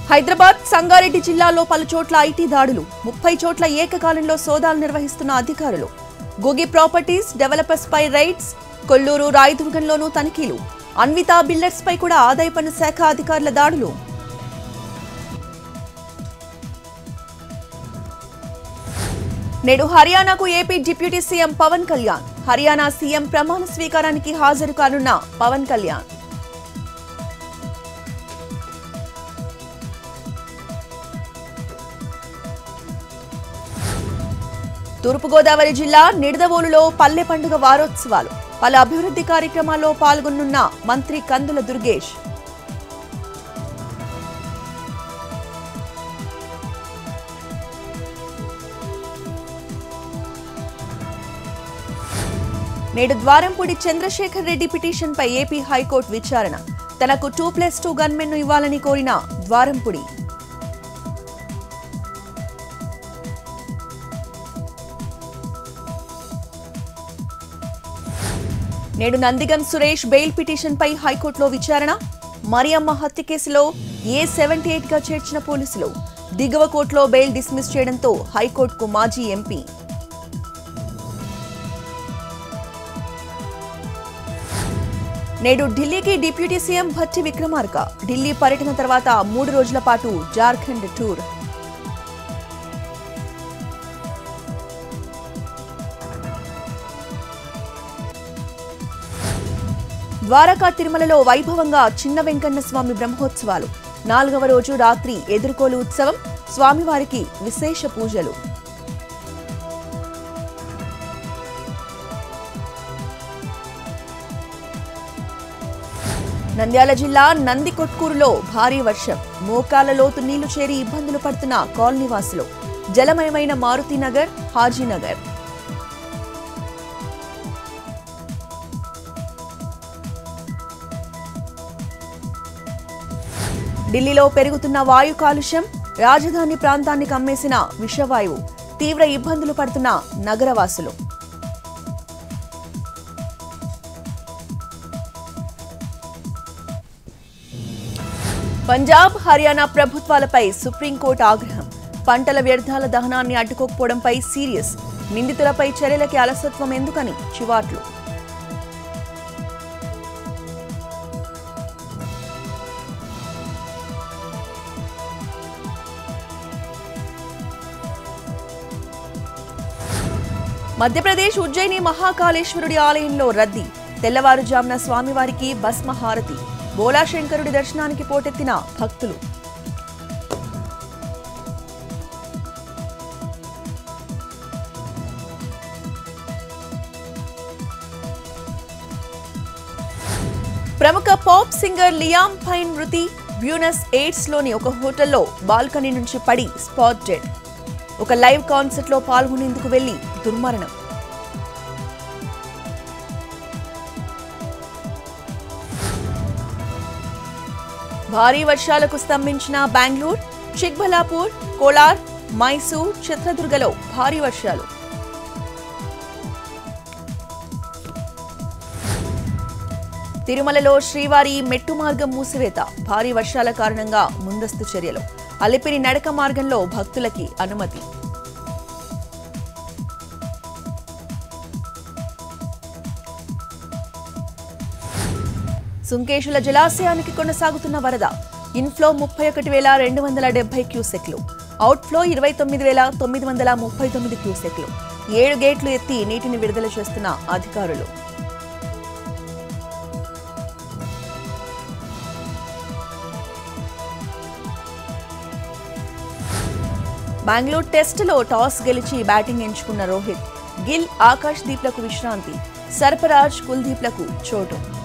హైదరాబాద్ సంగారెడ్డి జిల్లాలో పలు చోట్ల ఐటీ దాడులు ముప్పై చోట్ల ఏకకాలంలో సోదాలు నిర్వహిస్తున్న అధికారులు గుగి ప్రాపర్టీస్ డెవలపర్స్ పై రైడ్స్ కొల్లూరు రాయదుర్గంలోనూ తనిఖీలు అన్విత బిల్డర్స్ పై కూడా ఆదాయ పన్ను శాఖ అధికారుల దాడులు నేడు హర్యానాకు AP deputy CM Pawan Kalyan Haryana CM ప్రమాణ స్వీకారానికి హాజరు కానున్న పవన్ కళ్యాణ్ తూర్పుగోదావరి జిల్లా నిడదవోలులో పల్లె పండుగ వారోత్సవాలు పలు అభివృద్ధి కార్యక్రమాల్లో పాల్గొనున్న మంత్రి కందుల దుర్గేష్ నేడు ద్వారంపూడి చంద్రశేఖర్ రెడ్డి పిటిషన్పై ఏపీ హైకోర్టు విచారణ తనకు టూ ప్లస్ టూ గన్మెన్ను ఇవ్వాలని కోరిన ద్వారంపూడి నేడు నందిగం సురేష్ బెయిల్ పిటిషన్పై హైకోర్టులో విచారణ మరియమ్మ హత్య కేసులో ఏ సెవెంటీ ఎయిట్ గా చేర్చిన పోలీసులు దిగువ కోర్టులో బెయిల్ డిస్మిస్ చేయడంతో హైకోర్టుకు మాజీ ఎంపీ నేడు ఢిల్లీకి డిప్యూటీ సీఎం భట్టి విక్రమార్క ఢిల్లీ పర్యటన తర్వాత మూడు రోజుల పాటు జార్ఖండ్ టూర్ ద్వారకా తిరుమలలో వైభవంగా చిన్న వెంకన్న స్వామి బ్రహ్మోత్సవాలు నాలుగవ రోజు రాత్రి ఎదుర్కోలు ఉత్సవం స్వామివారికి విశేష పూజలు నంద్యాల జిల్లా నందికొట్కూరులో భారీ వర్షం మోకాల లోతు నీళ్లు చేరి ఇబ్బందులు పడుతున్న కాలనీవాసులు జలమయమైన మారుతినగర్ హాజీనగర్ ఢిల్లీలో పెరుగుతున్న వాయు కాలుష్యం రాజధాని ప్రాంతాన్ని కమ్మేసిన విషవాయువు తీవ్ర ఇబ్బందులు పడుతున్న నగరవాసులు పంజాబ్ హర్యానా ప్రభుత్వాలపై సుప్రీంకోర్టు ఆగ్రహం పంటల వ్యర్థాల దహనాన్ని అడ్డుకోకపోవడంపై సీరియస్ నిందితులపై చర్యలకి అలసత్వం ఎందుకని చివాట్లు మధ్యప్రదేశ్ ఉజ్జయిని మహాకాళేశ్వరుడి ఆలయంలో రద్దీ తెల్లవారుజామున స్వామివారికి భస్మహారతి బోలాశంకరుడి దర్శనానికి పోటెత్తిన భక్తులు ప్రముఖ పాప్ సింగర్ లియామ్ పైన్ మృతి బ్యూనస్ ఎయిడ్స్ లోని ఒక హోటల్లో బాల్కనీ నుంచి పడి స్పాట్ డెడ్ ఒక లైవ్ కాన్సర్ట్ లో పాల్గొనేందుకు వెళ్లి దుర్మరణం భారీ వర్షాలకు స్తంభించిన బెంగళూరు చిక్బలాపూర్ కోలార్ మైసూర్ చిత్రదుర్గలో భారీ వర్షాలు తిరుమలలో శ్రీవారి మెట్టు మార్గం మూసివేత భారీ వర్షాల కారణంగా ముందస్తు చర్యలు అలిపిరి నడక మార్గంలో భక్తులకి అనుమతి సుంకేశుల జలాశయానికి కొనసాగుతున్న వరద ఇన్ఫ్లో ముప్పై ఒకటి వేల రెండు వందల డెబ్బై క్యూసెక్లు అవుట్ఫ్లో ఇరవై తొమ్మిది వేల తొమ్మిది వందల ముప్పై తొమ్మిది క్యూసెక్లు ఏడు గేట్లు ఎత్తి నీటిని విడుదల చేస్తున్న అధికారులు బెంగళూరు టెస్టులో టాస్ గెలిచి బ్యాటింగ్ ఎంచుకున్న రోహిత్ గిల్ ఆకాష్ దీప్లకు విశ్రాంతి సర్ఫరాజ్ కుల్దీప్లకు చోటు